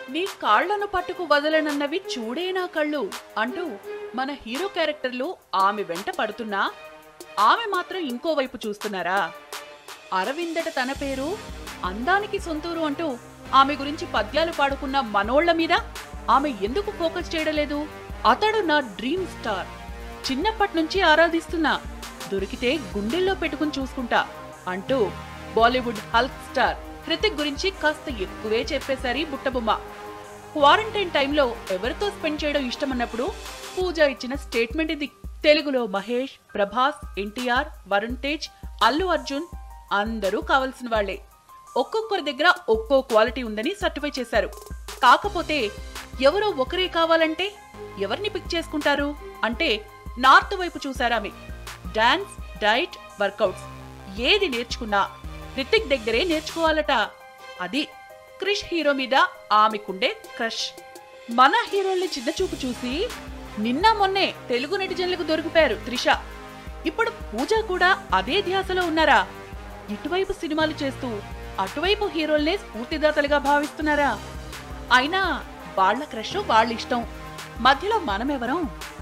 నీ కాళ్లను పట్టుకు వదలనన్నవి చూడే నా కళ్ళు అంటూ మన హీరో క్యారెక్టర్లు ఆమె వెంట పడుతున్నా ఆమె మాత్రం ఇంకో వైపు చూస్తున్నారా అరవిందట తన పేరు అందానికి సొంతూరు అంటూ ఆమె గురించి పద్యాలు పాడుకున్న మనోళ్ల మీద ఆమె ఎందుకు ఫోకస్ చేయడం లేదు అతడు నా డ్రీమ్ స్టార్ చిన్నప్పటి నుంచి ఆరాధిస్తున్నా దొరికితే గుండెల్లో పెట్టుకుని చూసుకుంటా అంటూ బాలీవుడ్ హల్క్ స్టార్ హృతిక్ గురించి కాస్త ఎక్కువే చెప్పేశారు ఈ బుట్టబొమ్మ క్వారంటైన్ టైంలో ఎవరితో స్పెండ్ చేయడం ఇష్టమన్నప్పుడు పూజ ఇచ్చిన స్టేట్మెంట్ ఇది తెలుగులో మహేష్ ప్రభాస్ ఎన్టీఆర్ వరుణ్ తేజ్ అల్లు అర్జున్ అందరూ కావలసిన వాళ్లే ఒక్కొక్కరి దగ్గర ఒక్కో క్వాలిటీ ఉందని సర్టిఫై చేశారు కాకపోతే ఎవరో ఒకరే కావాలంటే ఎవరిని పిక్ చేసుకుంటారు అంటే నార్త్ వైపు చూశారామె డాన్స్ డైట్ వర్కౌట్స్ ఏది నేర్చుకున్నా రితిక్ దగ్గరే నేర్చుకోవాలట అది క్రిష్ హీరో మీద ఆమెకుండే క్రష్ మన హీరోల్ని చిన్న చూపు చూసి నిన్న మొన్నే తెలుగు నెటిజన్లకు దొరికిపోయారు త్రిష ఇప్పుడు పూజ కూడా అదే ధ్యాసలో ఉన్నారా ఇటువైపు సినిమాలు చేస్తూ అటువైపు హీరోల్నే స్ఫూర్తిదాతలుగా భావిస్తున్నారా అయినా వాళ్ళ క్రష్ వాళ్ళ ఇష్టం మధ్యలో మనమెవరం